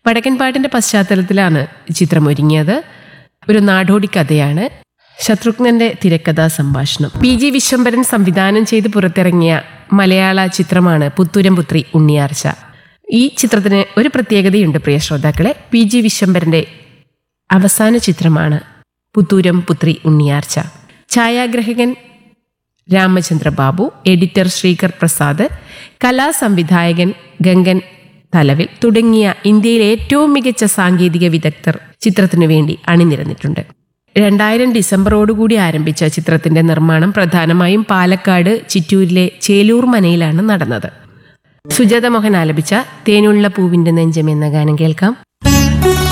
വടക്കൻ പാട്ടിന്റെ പശ്ചാത്തലത്തിലാണ് ചിത്രം ഒരുങ്ങിയത് ഒരു നാടോടി കഥയാണ് ശത്രുഘ്നന്റെ തിരക്കഥാ സംഭാഷണം പി ജി വിശ്വംഭരൻ സംവിധാനം ചെയ്ത് പുറത്തിറങ്ങിയ മലയാള ചിത്രമാണ് പുത്തൂരം പുത്രി ഉണ്ണിയാർച്ച ഈ ചിത്രത്തിന് ഒരു പ്രത്യേകതയുണ്ട് പ്രിയ ശ്രോതാക്കളെ പി ജി വിശ്വംഭരന്റെ അവസാന ചിത്രമാണ് പുത്തൂരം പുത്രി ഉണ്ണിയാർച്ച ഛായാഗ്രഹകൻ രാമചന്ദ്ര ബാബു എഡിറ്റർ ശ്രീകർ പ്രസാദ് കലാസംവിധായകൻ ഗംഗൻ തലവിൽ തുടങ്ങിയ ഇന്ത്യയിലെ ഏറ്റവും മികച്ച സാങ്കേതിക വിദഗ്ധർ ചിത്രത്തിനു വേണ്ടി അണിനിരന്നിട്ടുണ്ട് രണ്ടായിരം ഡിസംബറോടുകൂടി ആരംഭിച്ച ചിത്രത്തിന്റെ നിർമ്മാണം പ്രധാനമായും പാലക്കാട് ചിറ്റൂരിലെ ചേലൂർ മനയിലാണ് നടന്നത് സുജാത മോഹൻ ആലപിച്ച തേനുള്ള പൂവിന്റെ നെഞ്ചം എന്ന ഗാനം കേൾക്കാം